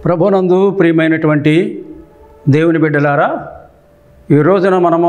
ప్రభునందు ప్రియమైనటువంటి దేవుని బిడ్డలారా ఈ రోజున మనము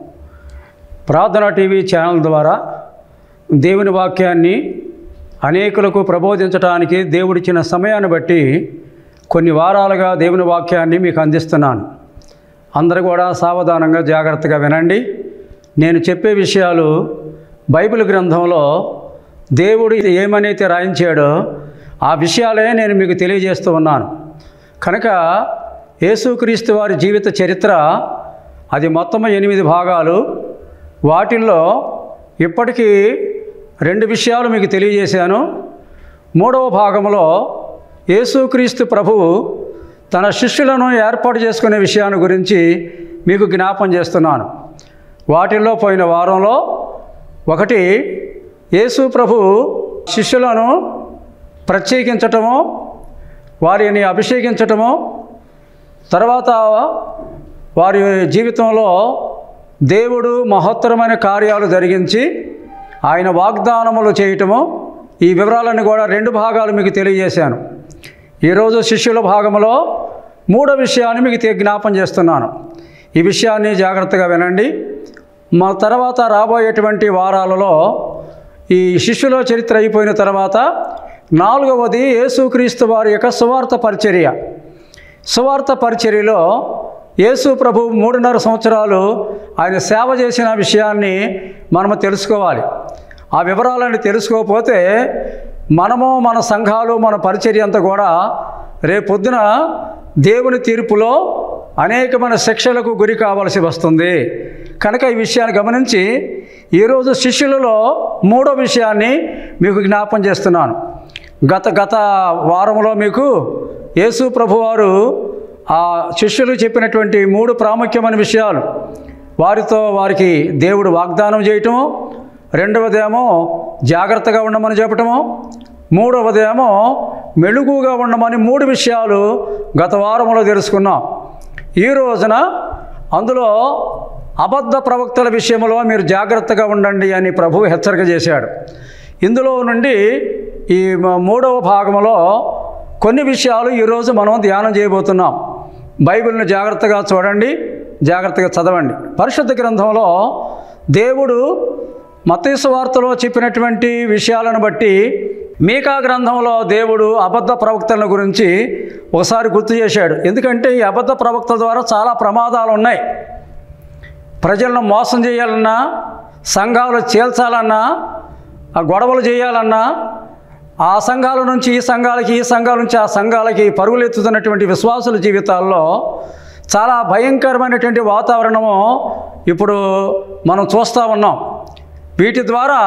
ప్రార్థన టీవీ ఛానల్ ద్వారా దేవుని వాక్యాన్ని అనేకులకు ప్రబోధించడానికి దేవుడిచ్చిన సమయాన్ని బట్టి కొన్ని వారాలుగా దేవుని వాక్యాన్ని మీకు అందిస్తున్నాను అందరూ కూడా సావధానంగా జాగ్రత్తగా వినండి నేను చెప్పే విషయాలు బైబిల్ గ్రంథంలో దేవుడు ఏమనైతే రాయించాడో ఆ విషయాలే నేను మీకు తెలియజేస్తూ ఉన్నాను కనుక యేసుక్రీస్తు వారి జీవిత చరిత్ర అది మొత్తం ఎనిమిది భాగాలు వాటిల్లో ఇప్పటికీ రెండు విషయాలు మీకు తెలియజేశాను మూడవ భాగంలో యేసుక్రీస్తు ప్రభువు తన శిష్యులను ఏర్పాటు చేసుకునే విషయాన్ని గురించి మీకు జ్ఞాపం చేస్తున్నాను వాటిల్లో పోయిన వారంలో ఒకటి యేసు ప్రభు శిష్యులను ప్రత్యేకించటము వారిని అభిషేకించటము తర్వాత వారి జీవితంలో దేవుడు మహత్తరమైన కార్యాలు జరిగించి ఆయన వాగ్దానములు చేయటము ఈ వివరాలన్నీ కూడా రెండు భాగాలు మీకు తెలియజేశాను ఈరోజు శిష్యుల భాగంలో మూడో విషయాన్ని మీకు తె- జ్ఞాపం చేస్తున్నాను ఈ విషయాన్ని జాగ్రత్తగా వినండి మా తర్వాత రాబోయేటువంటి వారాలలో ఈ శిష్యుల చరిత్ర అయిపోయిన తర్వాత నాలుగవది యేసుక్రీస్తు వారి యొక్క సువార్త పరిచర్య సువార్త పరిచర్యలో యేసు ప్రభు మూడున్నర సంవత్సరాలు ఆయన సేవ చేసిన విషయాన్ని మనము తెలుసుకోవాలి ఆ వివరాలను తెలుసుకోకపోతే మనము మన సంఘాలు మన పరిచర్య అంతా కూడా రేపొద్దున దేవుని తీర్పులో అనేకమైన శిక్షలకు గురి కావాల్సి వస్తుంది కనుక ఈ విషయాన్ని గమనించి ఈరోజు శిష్యులలో మూడో విషయాన్ని మీకు జ్ఞాపం చేస్తున్నాను గత గత వారంలో మీకు యేసు ప్రభువారు ఆ శిష్యులు చెప్పినటువంటి మూడు ప్రాముఖ్యమైన విషయాలు వారితో వారికి దేవుడు వాగ్దానం చేయటము రెండవదేమో జాగ్రత్తగా ఉండమని చెప్పటము మూడవదేమో మెలుగుగా ఉండమని మూడు విషయాలు గత వారంలో తెలుసుకున్నాం ఈ రోజున అందులో అబద్ధ ప్రవక్తల విషయంలో మీరు జాగ్రత్తగా ఉండండి అని ప్రభు హెచ్చరిక చేశాడు ఇందులో నుండి ఈ మ- మూడవ భాగంలో కొన్ని విషయాలు ఈరోజు మనం ధ్యానం చేయబోతున్నాం బైబిల్ని జాగ్రత్తగా చూడండి జాగ్రత్తగా చదవండి పరిశుద్ధ గ్రంథంలో దేవుడు మతీసు వార్తలో చెప్పినటువంటి విషయాలను బట్టి మీకా గ్రంథంలో దేవుడు అబద్ధ ప్రవక్తల గురించి ఒకసారి గుర్తు చేశాడు ఎందుకంటే ఈ అబద్ధ ప్రవక్తల ద్వారా చాలా ప్రమాదాలు ఉన్నాయి ప్రజలను మోసం చేయాలన్నా సంఘాలు చీల్చాలన్నా ఆ గొడవలు చేయాలన్నా ఆ సంఘాల నుంచి ఈ సంఘాలకి ఈ సంఘాల నుంచి ఆ సంఘాలకి పరుగులెత్తుతున్నటువంటి విశ్వాసుల జీవితాల్లో చాలా భయంకరమైనటువంటి వాతావరణము ఇప్పుడు మనం చూస్తూ ఉన్నాం వీటి ద్వారా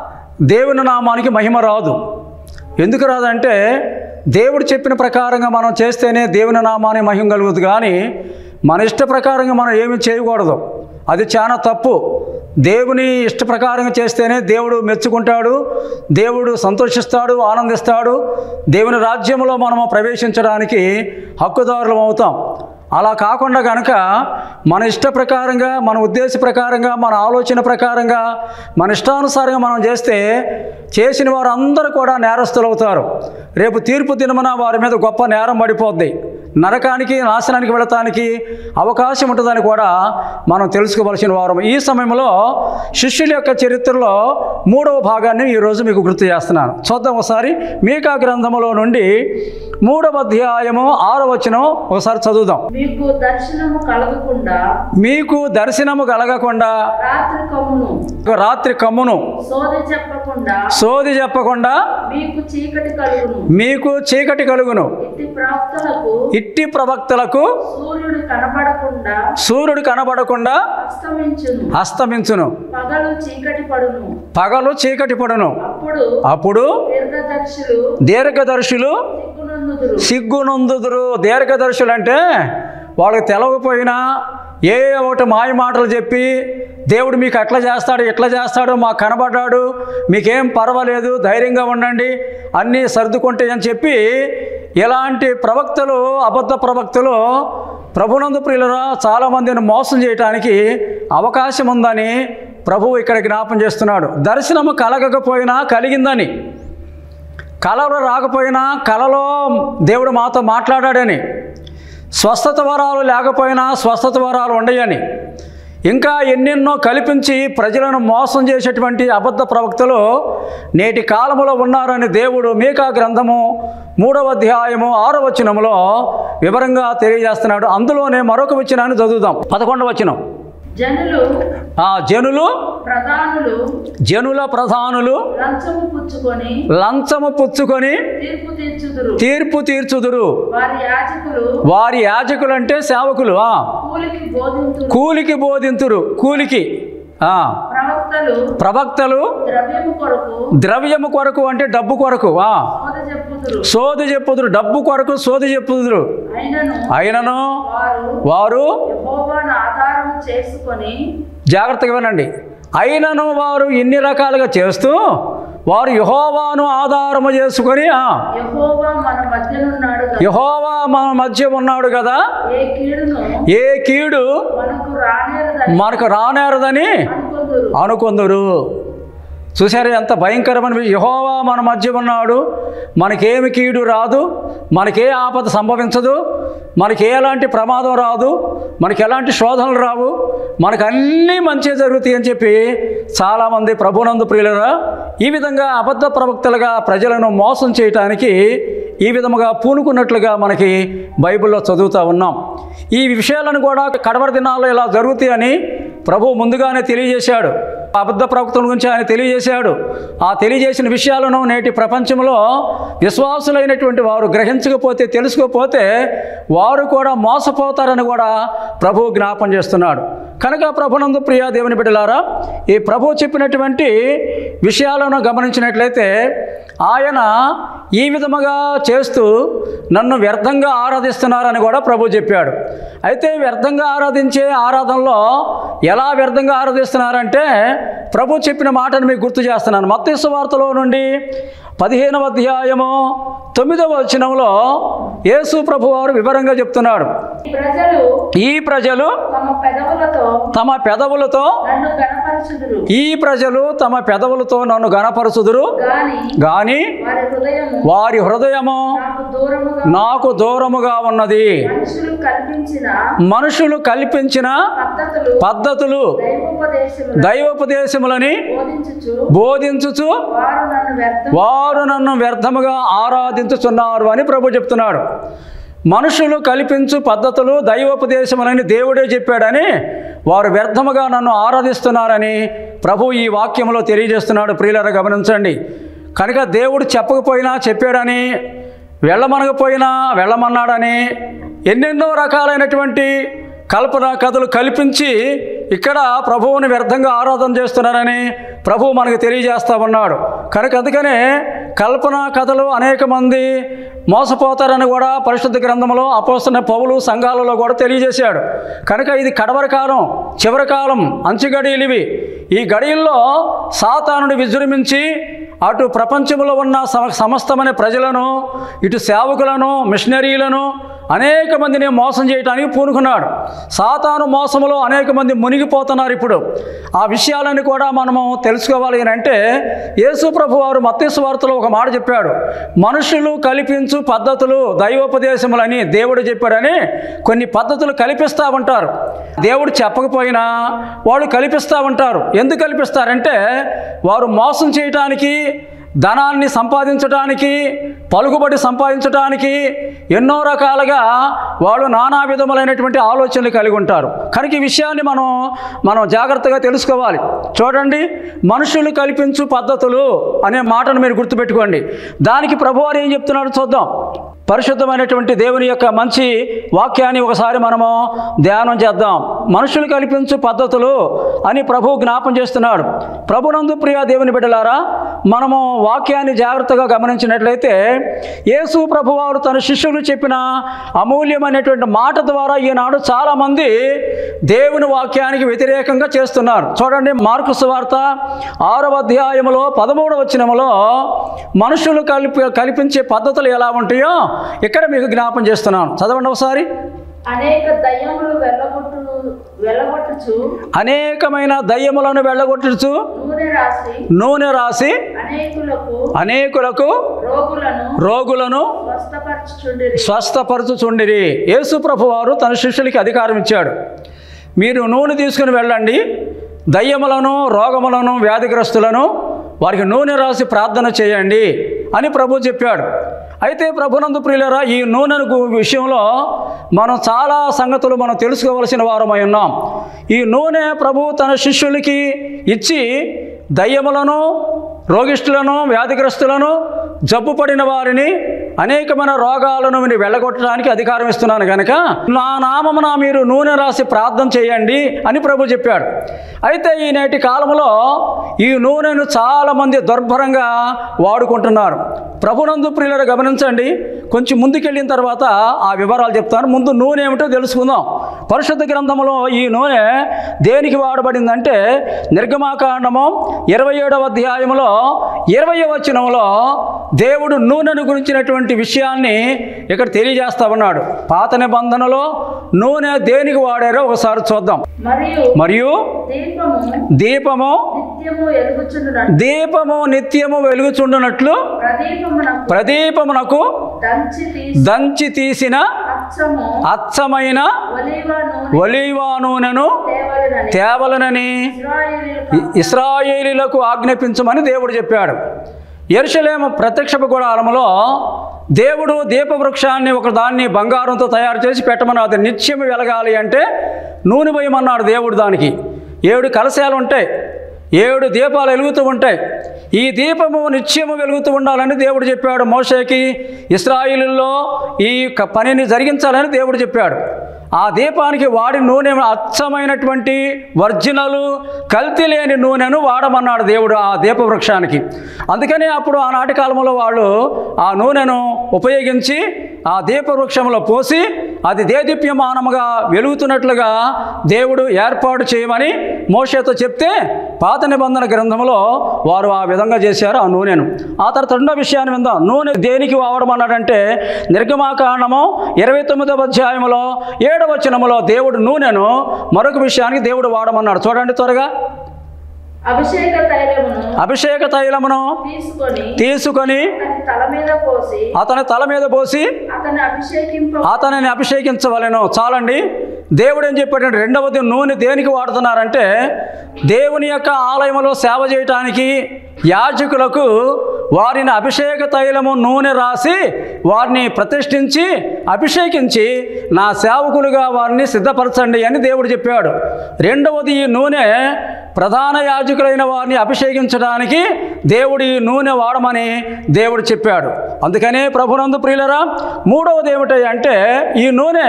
దేవుని నామానికి మహిమ రాదు ఎందుకు రాదంటే దేవుడు చెప్పిన ప్రకారంగా మనం చేస్తేనే దేవుని నామానికి మహిమ కలుగుతుంది కానీ మన ఇష్ట ప్రకారంగా మనం ఏమి చేయకూడదు అది చాలా తప్పు దేవుని ఇష్ట ప్రకారంగా చేస్తేనే దేవుడు మెచ్చుకుంటాడు దేవుడు సంతోషిస్తాడు ఆనందిస్తాడు దేవుని రాజ్యంలో మనము ప్రవేశించడానికి హక్కుదారులం అవుతాం అలా కాకుండా కనుక మన ఇష్ట ప్రకారంగా మన ఉద్దేశ ప్రకారంగా మన ఆలోచన ప్రకారంగా మన ఇష్టానుసారంగా మనం చేస్తే చేసిన వారు అందరూ కూడా నేరస్తులు అవుతారు రేపు తీర్పు దినమున వారి మీద గొప్ప నేరం పడిపోద్ది నరకానికి నాశనానికి వెళతానికి అవకాశం ఉంటుందని కూడా మనం తెలుసుకోవలసిన వారం ఈ సమయంలో శిష్యుల యొక్క చరిత్రలో మూడవ భాగాన్ని ఈరోజు మీకు గుర్తు చేస్తున్నాను చూద్దాం ఒకసారి మీకా గ్రంథములో నుండి మూడవ అధ్యాయము ఆరో వచనం ఒకసారి చదువుదాం మీకు దర్శనము కలగకుండా మీకు దర్శనము కలగకుండా రాత్రి కమ్మును రాత్రి కమ్మును సోది చెప్పకుండా సోది చెప్పకుండా మీకు చీకటి కలుగును మీకు చీకటి కలుగును ఇట్టి ప్రవక్తలకు ఇట్టి ప్రవక్తలకు సూర్యుడు కనబడకుండా సూర్యుడు కనబడకుండా అస్తమించును అస్తమించును పగలు చీకటి పడును పగలు చీకటి పడును అప్పుడు అప్పుడు దీర్ఘదర్శులు దీర్ఘదర్శులు సిగ్గునందుదురు సిగ్గునందుదురు దీర్ఘదర్శులు అంటే వాళ్ళకి తెలవకపోయినా ఏ ఒకటి మాయ మాటలు చెప్పి దేవుడు మీకు అట్లా చేస్తాడు ఇట్లా చేస్తాడు మాకు కనబడ్డాడు మీకేం పర్వాలేదు ధైర్యంగా ఉండండి అన్నీ సర్దుకుంటాయి అని చెప్పి ఇలాంటి ప్రవక్తలు అబద్ధ ప్రవక్తలు ప్రభునందు ప్రియులరా చాలామందిని మోసం చేయటానికి అవకాశం ఉందని ప్రభువు ఇక్కడ జ్ఞాపం చేస్తున్నాడు దర్శనము కలగకపోయినా కలిగిందని కలలో రాకపోయినా కలలో దేవుడు మాతో మాట్లాడాడని స్వస్థత వరాలు లేకపోయినా స్వస్థత వరాలు ఉండయని ఇంకా ఎన్నెన్నో కల్పించి ప్రజలను మోసం చేసేటువంటి అబద్ధ ప్రవక్తలు నేటి కాలములో ఉన్నారని దేవుడు మీకా గ్రంథము మూడవ అధ్యాయము ఆరో వచనములో వివరంగా తెలియజేస్తున్నాడు అందులోనే మరొక వచనాన్ని చదువుదాం పదకొండవ వచనం జనులు ఆ జనులు ప్రధానులు జనుల ప్రధానులు లంచము పుచ్చుకొని లంచము పుచ్చుకొని తీర్పు తీర్చుదురు తీర్పు తీర్చుదురు వారి యాజకులు వారి యాజకులు అంటే సేవకులు ఆ, కూలికి బోధింతురు కూలికి బోధింతురు కూలికి ఆ, ప్రవక్తలు ప్రవక్తలు ద్రవ్యము కొరకు ద్రవ్యము కొరకు అంటే డబ్బు కొరకు ఆ, సోద చెప్పుదురు సోది చెప్పుదురు డబ్బు కొరకు సోది చెప్పుదురు అయినను అయినను వారు వారు యెహోవాను ఆధారం చేసుకొని జాగ్రత్తగా వినండి అయినను వారు ఇన్ని రకాలుగా చేస్తూ వారు యహోవాను ఆధారము చేసుకొని ఆ, యెహోవా మన మధ్యనున్నాడు గదా. యెహోవా మన మధ్య ఉన్నాడు కదా ఏ కీడును ఏ కీడు మనకు రానేరదని మనకు రానేరదని అనుకుందురు అనుకుందరు చూసారు ఎంత భయంకరమైన విషయం. యెహోవా మన మధ్య ఉన్నాడు మనకేమి కీడు రాదు మనకే ఆపద సంభవించదు మనకి ఎలాంటి ప్రమాదం రాదు మనకి ఎలాంటి శోధనలు రావు మనకు అన్నీ మంచి జరుగుతాయి అని చెప్పి చాలామంది ప్రభునందు ప్రియులరా ఈ విధంగా అబద్ధ ప్రవక్తలుగా ప్రజలను మోసం చేయటానికి ఈ విధముగా పూనుకున్నట్లుగా మనకి బైబిల్లో చదువుతూ ఉన్నాం ఈ విషయాలను కూడా కడవరి దినాల్లో ఇలా జరుగుతాయని ప్రభు ముందుగానే తెలియజేశాడు అబద్ధ ప్రవక్తల గురించి ఆయన తెలియజేశాడు ఆ తెలియజేసిన విషయాలను నేటి ప్రపంచంలో విశ్వాసులైనటువంటి వారు గ్రహించకపోతే తెలుసుకోకపోతే వారు కూడా మోసపోతారని కూడా ప్రభు జ్ఞాపం చేస్తున్నాడు కనుక ప్రభునందు ప్రియా దేవుని బిడ్డలారా ఈ ప్రభు చెప్పినటువంటి విషయాలను గమనించినట్లయితే ఆయన ఈ విధముగా చేస్తూ నన్ను వ్యర్థంగా ఆరాధిస్తున్నారని కూడా ప్రభు చెప్పాడు అయితే వ్యర్థంగా ఆరాధించే ఆరాధనలో ఎలా వ్యర్థంగా ఆరాధిస్తున్నారంటే ప్రభు చెప్పిన మాటను మీకు గుర్తు చేస్తున్నాను మత్తీసు వార్తలో నుండి పదిహేనవ అధ్యాయము తొమ్మిదవ వచనంలో యేసు ప్రభు వారు వివరంగా చెప్తున్నాడు ఈ ప్రజలు ఈ ప్రజలు తమ పెదవులతో తమ పెదవులతో నన్ను గణపరచుదురు ఈ ప్రజలు తమ పెదవులతో నన్ను గణపరచుదురు గాని గాని వారి హృదయము వారి హృదయము నాకు దూరముగా నాకు దూరముగా ఉన్నది మనుషులు కల్పించిన మనుషులు కల్పించిన పద్ధతులు పద్ధతులు దైవోపదేశములు దైవోపదేశములని బోధించుచు బోధించుచు వారు నన్ను వ్యర్థం వారు నన్ను వ్యర్థముగా ఆరాధించుచున్నారు అని ప్రభు చెప్తున్నాడు మనుషులు కల్పించు పద్ధతులు దైవోపదేశములని దేవుడే చెప్పాడని వారు వ్యర్థముగా నన్ను ఆరాధిస్తున్నారని ప్రభు ఈ వాక్యంలో తెలియజేస్తున్నాడు ప్రియులర గమనించండి కనుక దేవుడు చెప్పకపోయినా చెప్పాడని వెళ్ళమనకపోయినా వెళ్ళమన్నాడని ఎన్నెన్నో రకాలైనటువంటి కల్పన కథలు కల్పించి ఇక్కడ ప్రభువుని వ్యర్థంగా ఆరాధన చేస్తున్నారని ప్రభు మనకు తెలియజేస్తా ఉన్నాడు కనుక అందుకనే కల్పన కథలు అనేక మంది మోసపోతారని కూడా పరిశుద్ధ గ్రంథంలో అపోస్తున్న పౌలు సంఘాలలో కూడా తెలియజేశాడు కనుక ఇది కడవరి కాలం చివరి కాలం అంచు గడియలు ఇవి ఈ గడియల్లో సాతానుడు విజృంభించి అటు ప్రపంచంలో ఉన్న సమ సమస్తమైన ప్రజలను ఇటు సేవకులను మిషనరీలను అనేక మందిని మోసం చేయడానికి పూనుకున్నాడు సాతాను మోసములో అనేక మంది మునిగిపోతున్నారు ఇప్పుడు ఆ విషయాలని కూడా మనము తెలుసుకోవాలి అని అంటే యేసు ప్రభు వారు మత్స్సు వార్తలో ఒక మాట చెప్పాడు మనుషులు కల్పించు పద్ధతులు దైవోపదేశములని దేవుడు చెప్పాడని కొన్ని పద్ధతులు కల్పిస్తూ ఉంటారు దేవుడు చెప్పకపోయినా వాళ్ళు కల్పిస్తూ ఉంటారు ఎందుకు కల్పిస్తారంటే వారు మోసం చేయటానికి ధనాన్ని సంపాదించడానికి పలుకుబడి సంపాదించడానికి ఎన్నో రకాలుగా వాళ్ళు నానా విధములైనటువంటి ఆలోచనలు కలిగి ఉంటారు కనుక ఈ విషయాన్ని మనం మనం జాగ్రత్తగా తెలుసుకోవాలి చూడండి మనుషులు కల్పించు పద్ధతులు అనే మాటను మీరు గుర్తుపెట్టుకోండి దానికి ప్రభువారు ఏం చెప్తున్నాడో చూద్దాం పరిశుద్ధమైనటువంటి దేవుని యొక్క మంచి వాక్యాన్ని ఒకసారి మనము ధ్యానం చేద్దాం మనుషులు కల్పించు పద్ధతులు అని ప్రభు జ్ఞాపం చేస్తున్నాడు ప్రభునందు ప్రియ దేవుని బిడ్డలారా మనము వాక్యాన్ని జాగ్రత్తగా గమనించినట్లయితే యేసు ప్రభువారు తన శిష్యులు చెప్పిన అమూల్యమైనటువంటి మాట ద్వారా ఈనాడు చాలామంది దేవుని వాక్యానికి వ్యతిరేకంగా చేస్తున్నారు చూడండి మార్కు సువార్త ఆరవ అధ్యాయములో పదమూడవ వచనములో మనుషులు కలిపి కల్పించే పద్ధతులు ఎలా ఉంటాయో ఇక్కడ మీకు జ్ఞాపం చేస్తున్నాను చదవండి ఒకసారి అనేక దయ్యములు వెళ్ళగొట్టు వెళ్ళగొట్టుచు అనేకమైన దయ్యములను వెళ్ళగొట్టుచు నూనె రాసి నూనె రాసి అనేకులకు అనేకులకు రోగులను రోగులను స్వస్థపరచుచుండిరి స్వస్థపరచుచుండిరి యేసు ప్రభు వారు తన శిష్యులకి అధికారం ఇచ్చాడు మీరు నూనె తీసుకుని వెళ్ళండి దయ్యములను రోగములను వ్యాధిగ్రస్తులను వారికి నూనె రాసి ప్రార్థన చేయండి అని ప్రభు చెప్పాడు అయితే ప్రభునందు ప్రియులరా ఈ నూనె గు- విషయంలో మనం చాలా సంగతులు మనం తెలుసుకోవలసిన వారమై ఉన్నాం ఈ నూనె ప్రభు తన శిష్యులకి ఇచ్చి దయ్యములను రోగిష్ఠులను వ్యాధిగ్రస్తులను జబ్బు పడిన వారిని అనేకమైన రోగాలను మీరు వెళ్ళగొట్టడానికి అధికారం ఇస్తున్నాను కనుక నా నామమున మీరు నూనె రాసి ప్రార్థన చేయండి అని ప్రభు చెప్పాడు అయితే ఈ నేటి కాలంలో ఈ నూనెను చాలామంది దుర్భరంగా వాడుకుంటున్నారు ప్రభునందు ప్రియులను గమనించండి కొంచెం ముందుకెళ్ళిన తర్వాత ఆ వివరాలు చెప్తాను ముందు నూనె ఏమిటో తెలుసుకుందాం పరిశుద్ధ గ్రంథంలో ఈ నూనె దేనికి వాడబడిందంటే నిర్గమాకాండము ఇరవై ఏడవ అధ్యాయంలో ఇరవై వచనంలో దేవుడు నూనెను గురించినటువంటి విషయాన్ని ఇక్కడ తెలియజేస్తా ఉన్నాడు పాత నిబంధనలో నూనె దేనికి వాడారో ఒకసారి చూద్దాం మరియు మరియు దీపము దీపము నిత్యము ఎలుగుచుండునట్టు దీపము నిత్యము వెలుగుచుండునట్లు ప్రదీపమునకు ప్రదీపమునకు దంచి తీసి దంచి తీసిన అచ్చము అచ్చమైన ఒలీవ నూనె ఒలీవా నూనెను తేవలనని తేవలనని ఇశ్రాయేలీయులకు ఇస్రాయేలీలకు ఆజ్ఞాపించమని దేవుడు చెప్పాడు ఎరుషలేము ప్రత్యక్షపు గుడాలములో దేవుడు దీపవృక్షాన్ని ఒక దాన్ని బంగారంతో తయారు చేసి పెట్టమని అది నిత్యం వెలగాలి అంటే నూనె పోయమన్నాడు దేవుడు దానికి ఏడు కలశాలు ఉంటాయి ఏడు దీపాలు వెలుగుతూ ఉంటాయి ఈ దీపము నిత్యము వెలుగుతూ ఉండాలని దేవుడు చెప్పాడు మోషేకి ఇస్రాయిల్లో ఈ క- పనిని జరిగించాలని దేవుడు చెప్పాడు ఆ దీపానికి వాడి నూనె అచ్చమైనటువంటి వర్జినలు కల్తీ లేని నూనెను వాడమన్నాడు దేవుడు ఆ దీపవృక్షానికి అందుకని అప్పుడు ఆనాటి కాలంలో వాళ్ళు ఆ నూనెను ఉపయోగించి ఆ దీపవృక్షంలో పోసి అది దేదీప్యమానముగా వెలుగుతున్నట్లుగా దేవుడు ఏర్పాటు చేయమని మోషేతో చెప్తే పాత నిబంధన గ్రంథంలో వారు ఆ విధంగా చేశారు ఆ నూనెను ఆ తర్వాత రెండో విషయాన్ని విందాం నూనె దేనికి వాడమన్నాడంటే నిర్గమాకాండము ఇరవై తొమ్మిదవ అధ్యాయంలో ఏడవ వచనములో దేవుడు నూనెను మరొక విషయానికి దేవుడు వాడమన్నాడు చూడండి త్వరగా అభిషేక తైలమును అభిషేక తైలమును తీసుకొని తీసుకొని అతని తల మీద పోసి అతని తల మీద పోసి అతని అభిషేకింప అతనిని అభిషేకించవలెను చాలండి దేవుడు ఏం చెప్పాడంటే రెండవది నూనె దేనికి వాడుతున్నారంటే దేవుని యొక్క ఆలయంలో సేవ చేయటానికి యాజకులకు వారిని అభిషేక తైలము నూనె రాసి వారిని ప్రతిష్ఠించి అభిషేకించి నా సేవకులుగా వారిని సిద్ధపరచండి అని దేవుడు చెప్పాడు రెండవది ఈ నూనె ప్రధాన యాజకులైన వారిని అభిషేకించడానికి దేవుడు ఈ నూనె వాడమని దేవుడు చెప్పాడు అందుకనే ప్రభునందు ప్రియులరా మూడవది ఏమిటి అంటే ఈ నూనె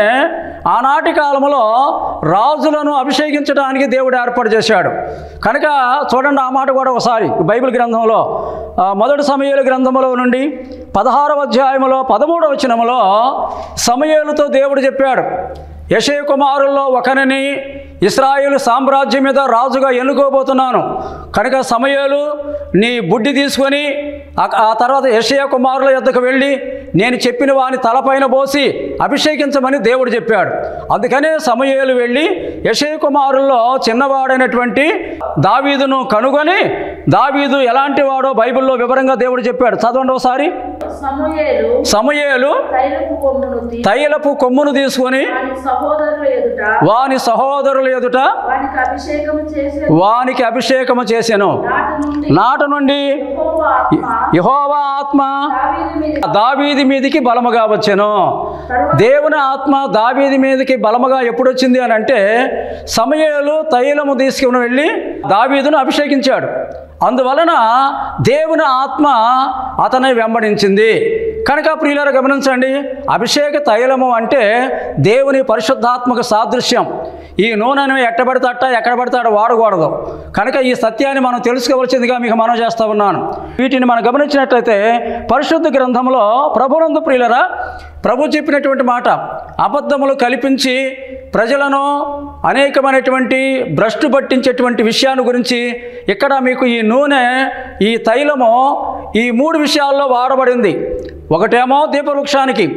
ఆనాటి కాలంలో రాజులను అభిషేకించడానికి దేవుడు ఏర్పాటు చేశాడు కనుక చూడండి ఆ మాట కూడా ఒకసారి బైబిల్ గ్రంథంలో ఆ, మొదటి సమయాల గ్రంథంలో నుండి పదహారవ అధ్యాయంలో పదమూడవ వచనములో సమయాలతో దేవుడు చెప్పాడు యశయ కుమారుల్లో ఒకరిని ఇస్రాయేలు సామ్రాజ్యం మీద రాజుగా ఎన్నుకోబోతున్నాను కనుక సమయాలు నీ బుడ్డి తీసుకొని ఆ- ఆ తర్వాత యషయ కుమారుల యొద్దకు వెళ్ళి నేను చెప్పిన వాని తలపైన పోసి అభిషేకించమని దేవుడు చెప్పాడు అందుకనే సమయాలు వెళ్ళి యషయ కుమారుల్లో చిన్నవాడైనటువంటి దావీదును కనుగొని దావీదు ఎలాంటి వాడో బైబిల్లో వివరంగా దేవుడు చెప్పాడు చదవండి ఒకసారి సమూయేలు సమయాలు తైలపు కొమ్మును తీ- తైలపు కొమ్మును తీసుకొని వాని సహోదరుల ఎదుట వాని సహోదరుల ఎదుట వానికి అభిషేకం చేసే వానికి అభిషేకము చేసెను నాటి నుండి నాట నుండి యెహోవా ఆత్మ యహోవా ఆత్మ దావీదు మీద దావీది మీదికి బలముగా వచ్చెను తరువాత దేవుని ఆత్మ దావీది మీదకి బలముగా ఎప్పుడు వచ్చింది అని అంటే సమయాలు తైలము తీసుకుని వెళ్ళి దావీదును అభిషేకించాడు అందువలన దేవుని ఆత్మ అతని వెంబడించింది కనుక ప్రియులారు గమనించండి అభిషేక తైలము అంటే దేవుని పరిశుద్ధాత్మక సాదృశ్యం ఈ నూనెను ఎట్టబడితే అట్ట ఎక్కడ పడితే అక్కడ వాడకూడదు కనుక ఈ సత్యాన్ని మనం తెలుసుకోవాల్సిందిగా మీకు మనం చేస్తా ఉన్నాను వీటిని మనం గమనించినట్లయితే పరిశుద్ధ గ్రంథంలో ప్రభునందు ప్రియులరా ప్రభు చెప్పినటువంటి మాట అబద్ధములు కల్పించి ప్రజలను అనేకమైనటువంటి భ్రష్టు పట్టించేటువంటి విషయాన్ని గురించి ఇక్కడ మీకు ఈ నూనె ఈ తైలము ఈ మూడు విషయాల్లో వాడబడింది ఒకటేమో దీపవృక్షానికి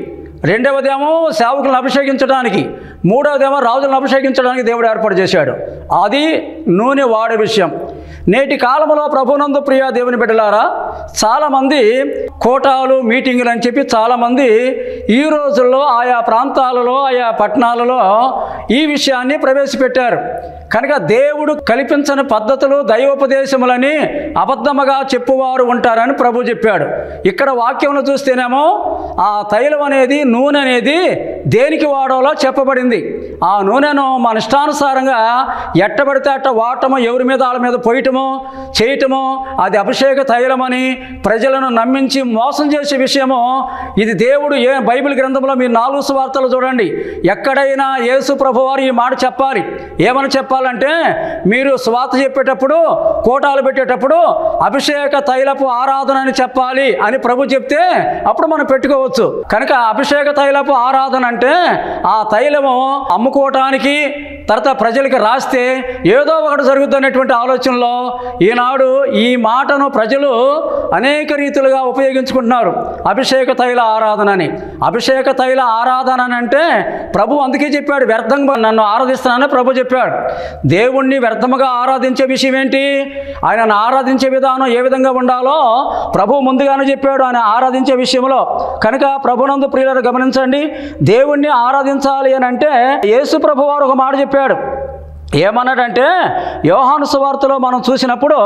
రెండవదేమో సేవకులను అభిషేకించడానికి మూడవదేమో రాజులను అభిషేకించడానికి దేవుడు ఏర్పాటు చేశాడు అది నూనె వాడే విషయం నేటి కాలంలో ప్రభునందు ప్రియ దేవుని బిడ్డలారా చాలామంది కోటాలు మీటింగులు అని చెప్పి చాలామంది ఈ రోజుల్లో ఆయా ప్రాంతాలలో ఆయా పట్టణాలలో ఈ విషయాన్ని ప్రవేశపెట్టారు కనుక దేవుడు కల్పించని పద్ధతులు దైవోపదేశములని అబద్ధముగా చెప్పువారు ఉంటారని ప్రభు చెప్పాడు ఇక్కడ వాక్యంలో చూస్తేనేమో ఆ తైలం అనేది నూనె అనేది దేనికి వాడాలో చెప్పబడింది ఆ నూనెను మన ఇష్టానుసారంగా ఎట్టబడితే అట్ట వాడటము ఎవరి మీద వాళ్ళ మీద పోయటము చేయటము అది అభిషేక తైలమని ప్రజలను నమ్మించి మోసం చేసే విషయము ఇది దేవుడు ఏ బైబిల్ గ్రంథంలో మీరు నాలుగు సువార్తలు చూడండి ఎక్కడైనా యేసు ప్రభువారు ఈ మాట చెప్పాలి ఏమని చెప్పాలంటే మీరు స్వాత చెప్పేటప్పుడు కోటాలు పెట్టేటప్పుడు అభిషేక తైలపు ఆరాధన అని చెప్పాలి అని ప్రభు చెప్తే అప్పుడు మనం పెట్టుకోవచ్చు కనుక అభిషేక తైలపు ఆరాధన అంటే ఆ తైలము అమ్ముకోవటానికి తర్వాత ప్రజలకి రాస్తే ఏదో ఒకటి జరుగుతున్నటువంటి ఆలోచనలో ఈనాడు ఈ మాటను ప్రజలు అనేక రీతులుగా ఉపయోగించుకుంటున్నారు అభిషేక తైల ఆరాధన అని అభిషేక తైల ఆరాధన అని అంటే ప్రభు అందుకే చెప్పాడు వ్యర్థంగా నన్ను ఆరాధిస్తున్నానని ప్రభు చెప్పాడు దేవుణ్ణి వ్యర్థముగా ఆరాధించే విషయం ఏంటి ఆయనను ఆరాధించే విధానం ఏ విధంగా ఉండాలో ప్రభు ముందుగానే చెప్పాడు ఆయన ఆరాధించే విషయంలో కనుక ప్రభునందు ప్రియులను గమనించండి దేవుణ్ణి ఆరాధించాలి అని అంటే యేసు ప్రభు వారు ఒక మాట చెప్పాడు ఏమన్నాడంటే యోహాను సువార్తలో మనం చూసినప్పుడు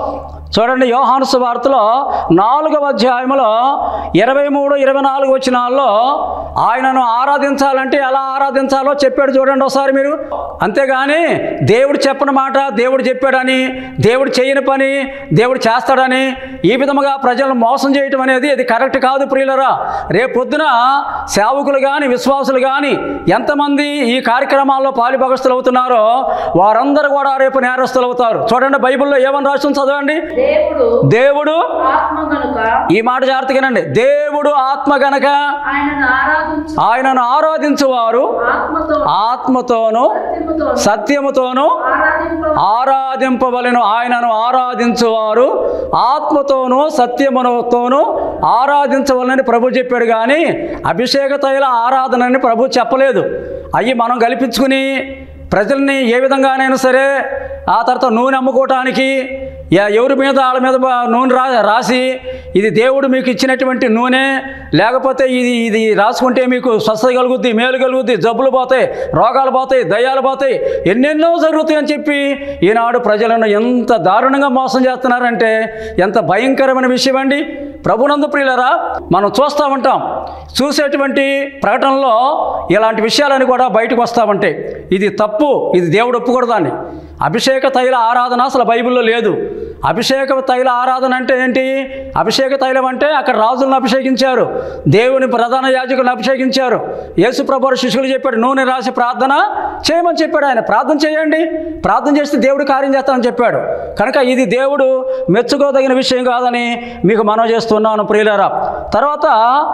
చూడండి యోహాను సువార్తలో నాలుగవ అధ్యాయంలో ఇరవై మూడు ఇరవై నాలుగు వచ్చినాల్లో ఆయనను ఆరాధించాలంటే ఎలా ఆరాధించాలో చెప్పాడు చూడండి ఒకసారి మీరు అంతేగాని దేవుడు చెప్పని మాట దేవుడు చెప్పాడని దేవుడు చేయని పని దేవుడు చేస్తాడని ఈ విధముగా ప్రజలను మోసం చేయటం అనేది అది కరెక్ట్ కాదు ప్రియులరా రేపు పొద్దున సేవకులు కానీ విశ్వాసులు కానీ ఎంతమంది ఈ కార్యక్రమాల్లో పాలుభగస్తులు అవుతున్నారో వారందరూ కూడా రేపు నేరస్తులు అవుతారు చూడండి బైబిల్లో ఏమని రాస్తుంది చదవండి దేవుడు దేవుడు ఆత్మ గనుక ఈ మాట జాగ్రత్తగానండి దేవుడు ఆత్మ గనక ఆయనను ఆరాధించు ఆయనను ఆరాధించువారు ఆత్మతో ఆత్మతోనూ సత్యముతో సత్యముతోనూ ఆరాధింప ఆరాధింపవలెను ఆయనను ఆరాధించువారు ఆత్మతోనూ సత్యముతోనూ ఆరాధించవలనని ప్రభు చెప్పాడు కానీ అభిషేక తైల ఆరాధనని ప్రభు చెప్పలేదు అవి మనం కల్పించుకుని ప్రజల్ని ఏ విధంగానైనా సరే ఆ తర్వాత నూనె అమ్ముకోవటానికి ఎ- ఎవరి మీద వాళ్ళ మీద బా- నూనె రా రాసి ఇది దేవుడు మీకు ఇచ్చినటువంటి నూనె లేకపోతే ఇది ఇది రాసుకుంటే మీకు స్వస్థత కలుగుద్ది మేలు కలుగుద్ది జబ్బులు పోతాయి రోగాలు పోతాయి దయ్యాలు పోతాయి ఎన్నెన్నో జరుగుతాయి అని చెప్పి ఈనాడు ప్రజలను ఎంత దారుణంగా మోసం చేస్తున్నారంటే ఎంత భయంకరమైన విషయం అండి ప్రభునందు ప్రియులరా మనం చూస్తూ ఉంటాం చూసేటువంటి ప్రకటనలో ఇలాంటి విషయాలని కూడా బయటకు వస్తూ ఉంటాయి ఇది తప్పు ఇది దేవుడు ఒప్పుకూడదాన్ని అభిషేక తైల ఆరాధన అసలు బైబిల్లో లేదు అభిషేక తైల ఆరాధన అంటే ఏంటి అభిషేక తైలం అంటే అక్కడ రాజులను అభిషేకించారు దేవుని ప్రధాన యాజకులను అభిషేకించారు యేసు ప్రభు శిష్యులు చెప్పాడు నూనె రాసి ప్రార్థన చేయమని చెప్పాడు ఆయన ప్రార్థన చేయండి ప్రార్థన చేస్తే దేవుడు కార్యం చేస్తానని చెప్పాడు కనుక ఇది దేవుడు మెచ్చుకోదగిన విషయం కాదని మీకు మనం చేస్తున్నాను ప్రియులరా తర్వాత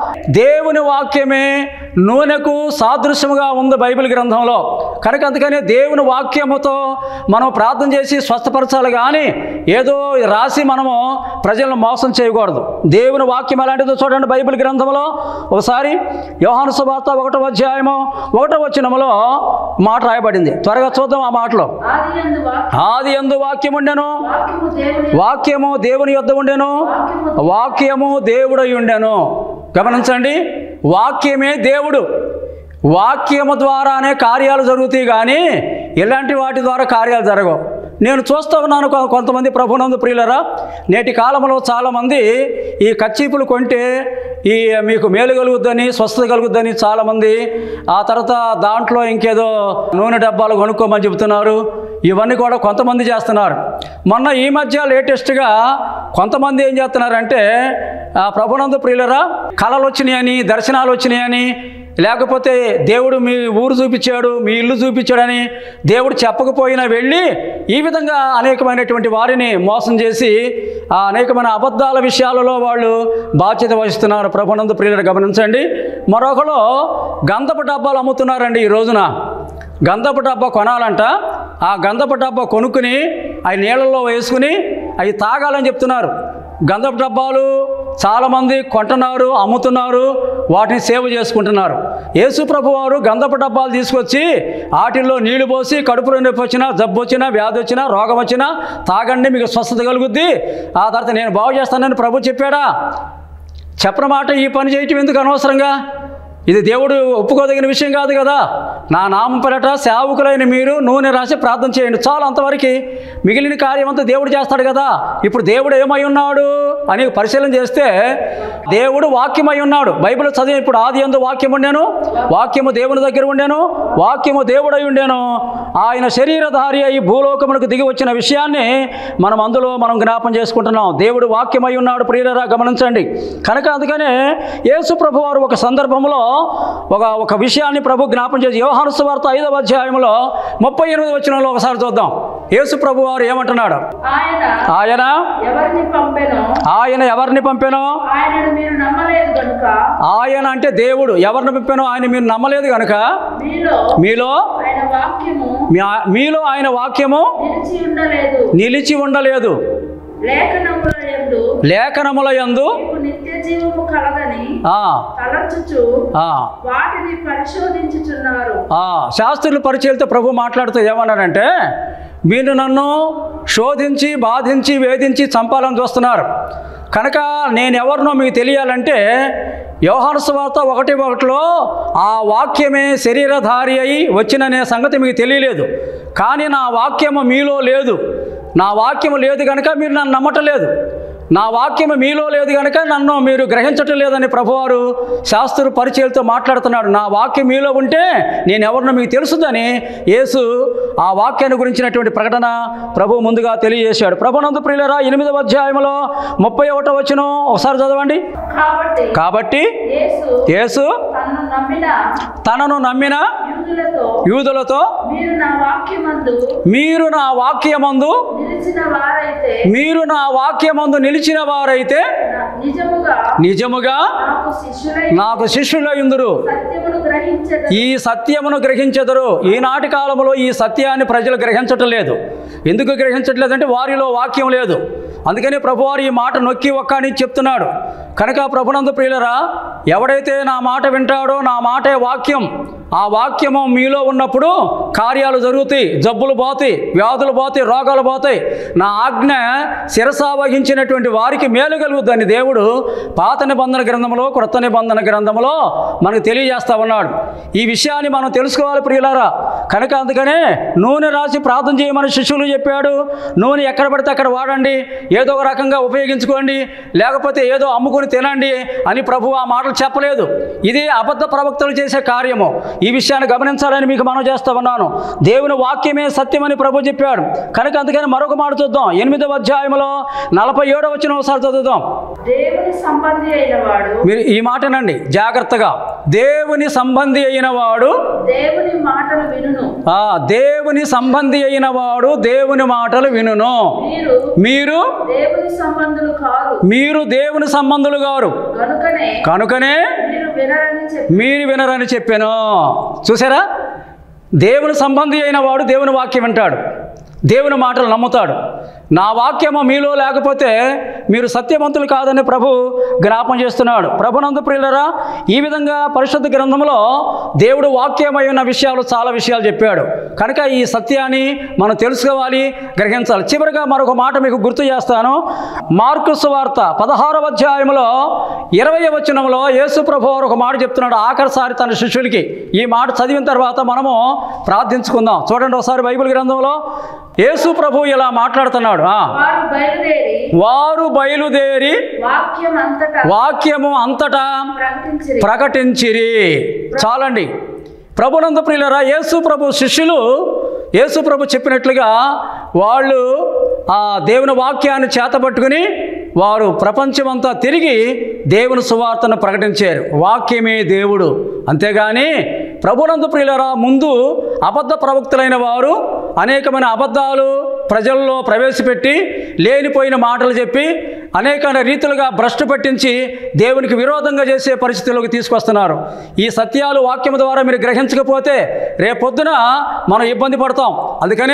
దేవుని వాక్యమే నూనెకు సాదృశ్యముగా ఉంది బైబిల్ గ్రంథంలో కనుక అందుకనే దేవుని వాక్యముతో మనం ప్రార్థన చేసి స్వస్థపరచాలి కానీ ఏదో రాసి మనము ప్రజలను మోసం చేయకూడదు దేవుని వాక్యం ఎలాంటిదో చూడండి బైబిల్ గ్రంథంలో ఒకసారి యోహాను సువార్త ఒకటో అధ్యాయము ఒకటో వచ్చినములో మాట రాయబడింది త్వరగా చూద్దాం ఆ మాటలో ఆది యందు వాక్య- ఆది ఎందు వాక్యం ఉండెను వాక్యము దేవుని వాక్యము దేవుని యొద్ద ఉండెను వాక్యము వాక్యము దేవుడై ఉండెను గమనించండి వాక్యమే దేవుడు వాక్యము ద్వారానే కార్యాలు జరుగుతాయి కానీ ఇలాంటి వాటి ద్వారా కార్యాలు జరగవు నేను చూస్తూ ఉన్నాను కొ- కొంతమంది ప్రభునందు ప్రియులరా నేటి కాలంలో చాలామంది ఈ కచ్చీపులు కొంటే ఈ మీకు మేలు కలుగుద్దని స్వస్థత కలుగుద్దని చాలామంది ఆ తర్వాత దాంట్లో ఇంకేదో నూనె డబ్బాలు కొనుక్కోమని చెబుతున్నారు ఇవన్నీ కూడా కొంతమంది చేస్తున్నారు మొన్న ఈ మధ్య లేటెస్ట్గా కొంతమంది ఏం చేస్తున్నారంటే ఆ ప్రభునందు ప్రియులరా కళలు వచ్చినాయని దర్శనాలు వచ్చినాయని లేకపోతే దేవుడు మీ ఊరు చూపించాడు మీ ఇల్లు చూపించాడని దేవుడు చెప్పకపోయినా వెళ్ళి ఈ విధంగా అనేకమైనటువంటి వారిని మోసం చేసి ఆ అనేకమైన అబద్ధాల విషయాలలో వాళ్ళు బాధ్యత వహిస్తున్నారు ప్రభునందు ప్రియులు గమనించండి మరొకరు గంధపు డబ్బాలు అమ్ముతున్నారండి ఈ రోజున గంధపు డబ్బా కొనాలంట ఆ గంధపు డబ్బా కొనుక్కుని అవి నీళ్ళల్లో వేసుకుని అవి తాగాలని చెప్తున్నారు గంధపు డబ్బాలు చాలామంది కొంటున్నారు అమ్ముతున్నారు వాటిని సేవ చేసుకుంటున్నారు యేసు ప్రభు వారు గంధపు డబ్బాలు తీసుకొచ్చి వాటిల్లో నీళ్లు పోసి కడుపులో నొప్పి వచ్చినా జబ్బు వచ్చినా వ్యాధి వచ్చినా రోగం వచ్చినా తాగండి మీకు స్వస్థత కలుగుద్ది ఆ తర్వాత నేను బాగు చేస్తానని ప్రభు చెప్పాడా చెప్పిన మాట ఈ పని చేయటం ఎందుకు అనవసరంగా ఇది దేవుడు ఒప్పుకోదగిన విషయం కాదు కదా నా నామం పెరట సేవకులైన మీరు నూనె రాసి ప్రార్థన చేయండి చాలు అంతవరకు మిగిలిన కార్యం అంతా దేవుడు చేస్తాడు కదా ఇప్పుడు దేవుడు ఏమై ఉన్నాడు అని పరిశీలన చేస్తే దేవుడు వాక్యమై ఉన్నాడు బైబిల్ చదివి ఇప్పుడు ఆది ఎందు వాక్యం ఉండేను వాక్యము దేవుని దగ్గర ఉండేను వాక్యము దేవుడై ఉండేను ఆయన శరీరధారి అయి భూలోకములకు దిగి వచ్చిన విషయాన్ని మనం అందులో మనం జ్ఞాపం చేసుకుంటున్నాం దేవుడు వాక్యమై ఉన్నాడు ప్రియులరా గమనించండి కనుక అందుకనే యేసు ప్రభు వారు ఒక సందర్భంలో ఒక ఒక విషయాన్ని ప్రభు జ్ఞాపం చేసి యోహాను సువార్త ఐదవ అధ్యాయంలో ముప్పై ఎనిమిది వచ్చినలో ఒకసారి చూద్దాం యేసు ప్రభు వారు ఏమంటున్నాడు ఆయన ఆయన ఎవరిని పంపెనో ఆయన ఎవరిని పంపానో ఆయనను మీరు నమ్మలేదు కనుక ఆయన అంటే దేవుడు ఎవరిని పంపానో ఆయన మీరు నమ్మలేదు కనుక మీలో మీలో ఆయన వాక్యము మీ- మీలో ఆయన వాక్యము నిలిచి ఉండలేదు నిలిచి ఉండలేదు లేఖనముల యందు లేఖనముల యందు మీకు నిత్య జీవము కలదని ఆ, తలచుచు ఆ, వాటిని పరిశోధించుచున్నారు ఆ, శాస్త్రుల పరిచయలతో ప్రభు మాట్లాడుతూ ఏమన్నాడంటే మీరు నన్ను శోధించి బాధించి వేధించి చంపాలని చూస్తున్నారు కనుక నేను ఎవరినో మీకు తెలియాలంటే వ్యవహార స్వార్త ఒకటి ఒకటిలో ఆ వాక్యమే శరీరధారి అయి వచ్చిననే సంగతి మీకు తెలియలేదు కానీ నా వాక్యము మీలో లేదు నా వాక్యము లేదు కనుక మీరు నన్ను నమ్మటలేదు నా వాక్యము మీలో లేదు కనుక నన్ను మీరు గ్రహించటం లేదని ప్రభువారు శాస్త్ర పరిచయలతో మాట్లాడుతున్నాడు నా వాక్యం మీలో ఉంటే నేను ఎవరినో మీకు తెలుసుదని యేసు ఆ వాక్యాన్ని గురించినటువంటి ప్రకటన ప్రభు ముందుగా తెలియజేశాడు ప్రభునందు ప్రియులరా ఎనిమిదవ అధ్యాయంలో ముప్పై ఒకటో వచ్చిన ఒకసారి చదవండి కాబట్టి కాబట్టి యేసు యేసు తనను నమ్మిన తనను నమ్మిన యూదులతో యూదులతో మీరు నా వాక్యమందు మీరు నా వాక్యమందు నిలిచిన వారైతే మీరు నా వాక్యమందు నిలిచిన వారైతే నా- నిజముగా నిజముగా నాకు శిష్యులై నాకు శిష్యులయుందురు సత్యమును గ్రహించదు ఈ సత్యమును గ్రహించెదరు ఈనాటి కాలంలో ఈ సత్యాన్ని ప్రజలు గ్రహించటం లేదు ఎందుకు గ్రహించట్లేదంటే వారిలో వాక్యం లేదు అందుకని ప్రభువారు ఈ మాట నొక్కి ఒక్కని చెప్తున్నాడు కనుక ప్రభునందు ప్రియులరా ఎవడైతే నా మాట వింటాడో నా మాటే వాక్యం ఆ వాక్యము మీలో ఉన్నప్పుడు కార్యాలు జరుగుతాయి జబ్బులు పోతాయి వ్యాధులు పోతాయి రోగాలు పోతాయి నా ఆజ్ఞ శిరసా వహించినటువంటి వారికి మేలు కలుగుద్దని దేవుడు పాత నిబంధన గ్రంథంలో క్రొత్త నిబంధన గ్రంథంలో మనకు తెలియజేస్తా ఉన్నాడు ఈ విషయాన్ని మనం తెలుసుకోవాలి ప్రియులారా కనుక అందుకనే నూనె రాసి ప్రార్థన చేయమని శిష్యులు చెప్పాడు నూనె ఎక్కడ పడితే అక్కడ వాడండి ఏదో ఒక రకంగా ఉపయోగించుకోండి లేకపోతే ఏదో అమ్ముకుని తినండి అని ప్రభు ఆ మాటలు చెప్పలేదు ఇది అబద్ధ ప్రవక్తలు చేసే కార్యము ఈ విషయాన్ని గమనించాలని మీకు మనం చేస్తా ఉన్నాను దేవుని వాక్యమే సత్యమని ప్రభు చెప్పాడు కనుక అందుకని మరొక మాట చూద్దాం ఎనిమిదవ అధ్యాయంలో నలభై ఏడవ వచ్చిన ఒకసారి చదువుదాం దేవుని సంబంధి అయిన వాడు మీరు ఈ మాటనండి జాగ్రత్తగా దేవుని సంబంధి అయిన వాడు దేవుని మాటలు వినును ఆ దేవుని సంబంధి అయిన వాడు దేవుని మాటలు వినును మీరు మీరు దేవుని సంబంధులు కాదు మీరు దేవుని సంబంధులు గారు కనుకనే కనుకనే మీరు వినరని చెప్పి మీరు వినరని చెప్పాను చూసారా దేవుని సంబంధి అయిన వాడు దేవుని వాక్యం వింటాడు దేవుని మాటలు నమ్ముతాడు నా వాక్యము మీలో లేకపోతే మీరు సత్యవంతులు కాదని ప్రభు జ్ఞాపం చేస్తున్నాడు ప్రభునందు ప్రియులరా ఈ విధంగా పరిశుద్ధ గ్రంథంలో దేవుడు వాక్యమై ఉన్న విషయాలు చాలా విషయాలు చెప్పాడు కనుక ఈ సత్యాన్ని మనం తెలుసుకోవాలి గ్రహించాలి చివరిగా మరొక మాట మీకు గుర్తు చేస్తాను మార్కు సువార్త పదహారవ అధ్యాయంలో ఇరవై వచనంలో యేసు ప్రభు వారు ఒక మాట చెప్తున్నాడు ఆఖరిసారి తన శిష్యులకి ఈ మాట చదివిన తర్వాత మనము ప్రార్థించుకుందాం చూడండి ఒకసారి బైబిల్ గ్రంథంలో యేసు ప్రభు ఇలా మాట్లాడుతున్నాడు ఆ, వారు బయలుదేరి వారు బయలుదేరి వాక్యం అంతటా వాక్యము అంతటా ప్రకటించిరి ప్రకటించిరి చాలండి ప్రభునంద ప్రియులరా యేసు ప్రభు శిష్యులు యేసు ప్రభు చెప్పినట్లుగా వాళ్ళు ఆ దేవుని వాక్యాన్ని చేతబట్టుకుని వారు ప్రపంచమంతా తిరిగి దేవుని సువార్తను ప్రకటించారు వాక్యమే దేవుడు అంతేగాని ప్రభునందు ప్రియులరా ముందు అబద్ధ ప్రవక్తులైన వారు అనేకమైన అబద్ధాలు ప్రజల్లో ప్రవేశపెట్టి లేనిపోయిన మాటలు చెప్పి అనేక రీతులుగా భ్రష్టు పట్టించి దేవునికి విరోధంగా చేసే పరిస్థితుల్లోకి తీసుకొస్తున్నారు ఈ సత్యాలు వాక్యం ద్వారా మీరు గ్రహించకపోతే రేపొద్దున మనం ఇబ్బంది పడతాం అందుకనే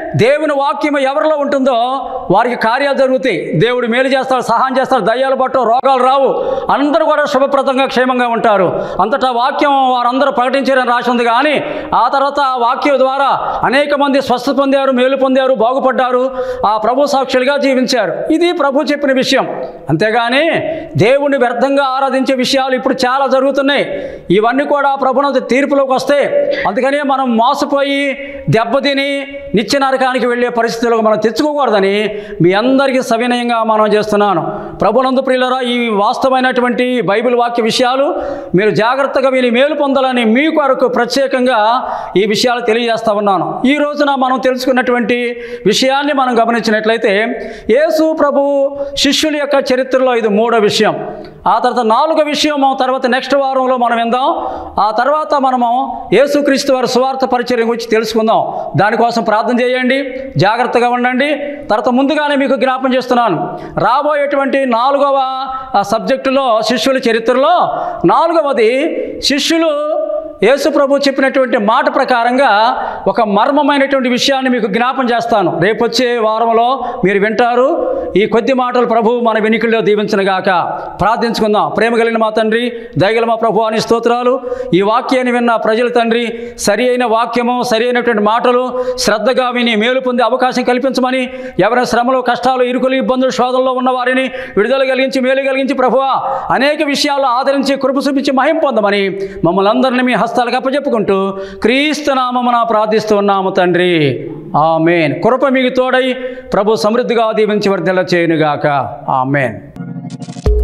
దేవుని వాక్యం ఎవరిలో ఉంటుందో వారికి కార్యాలు జరుగుతాయి దేవుడు మేలు చేస్తాడు సహాయం చేస్తాడు దయ్యాలు పట్టు రోగాలు రావు అందరూ కూడా శుభప్రదంగా క్షేమంగా ఉంటారు అంతటా వాక్యం వారందరూ ప్రకటించారని రాసి ఉంది కానీ ఆ తర్వాత ఆ వాక్యం ద్వారా అనేక మంది స్వస్థ పొందారు మేలు పొందారు బాగుపడ్డారు ఆ ప్రభు సాక్షులుగా జీవించారు ఇది ప్రభు చెప్పిన విషయం అంతేగాని దేవుణ్ణి వ్యర్థంగా ఆరాధించే విషయాలు ఇప్పుడు చాలా జరుగుతున్నాయి ఇవన్నీ కూడా ప్రభునంత తీర్పులోకి వస్తాయి అందుకనే మనం మోసపోయి దెబ్బతిని నిత్య నరకానికి వెళ్ళే పరిస్థితులకు మనం తెచ్చుకోకూడదని మీ అందరికీ సవినయంగా మనం చేస్తున్నాను ప్రభునందు ప్రియులరా ఈ వాస్తవమైనటువంటి బైబిల్ వాక్య విషయాలు మీరు జాగ్రత్తగా విని మేలు పొందాలని మీ కొరకు ప్రత్యేకంగా ఈ విషయాలు తెలియజేస్తా ఉన్నాను ఈ రోజున మనం తెలుసుకున్నటువంటి విషయాన్ని మనం గమనించినట్లయితే యేసు ప్రభు శిష్యుల యొక్క చరిత్రలో ఇది మూడో విషయం ఆ తర్వాత నాలుగో విషయం తర్వాత నెక్స్ట్ వారంలో మనం విందాం ఆ తర్వాత మనము యేసుక్రీస్తు వారి సువార్త పరిచయం గురించి తెలుసుకుందాం దానికోసం ప్రార్థన చేయండి జాగ్రత్తగా ఉండండి తర్వాత ముందుగానే మీకు జ్ఞాపం చేస్తున్నాను రాబోయేటువంటి నాలుగవ ఆ సబ్జెక్టులో శిష్యుల చరిత్రలో నాలుగవది శిష్యులు యేసు ప్రభు చెప్పినటువంటి మాట ప్రకారంగా ఒక మర్మమైనటువంటి విషయాన్ని మీకు జ్ఞాపం చేస్తాను రేపు వచ్చే వారంలో మీరు వింటారు ఈ కొద్ది మాటలు ప్రభు మన వెనుకల్లో దీవించనుగాక ప్రార్థించుకుందాం ప్రేమ కలిగిన మా తండ్రి దయగల మా ప్రభు అని స్తోత్రాలు ఈ వాక్యాన్ని విన్న ప్రజల తండ్రి సరి అయిన వాక్యము సరి అయినటువంటి మాటలు శ్రద్ధగా విని మేలు పొందే అవకాశం కల్పించమని ఎవరైనా శ్రమలు కష్టాలు ఇరుకులు ఇబ్బందులు శోధనలో ఉన్న వారిని విడుదల కలిగించి మేలు కలిగించి ప్రభువా అనేక విషయాలు ఆదరించి కృప చూపించి మహిం పొందమని మమ్మల్ని అందరినీ మీ హస్తాలకు అప్పచెప్పుకుంటూ క్రీస్తు నామమున ప్రార్థిస్తూ ఉన్నాము తండ్రి ఆమెన్ కృప మీకు తోడై ప్రభు సమృద్ధిగా దీవించి వర్ధల చేయనుగాక ఆమెన్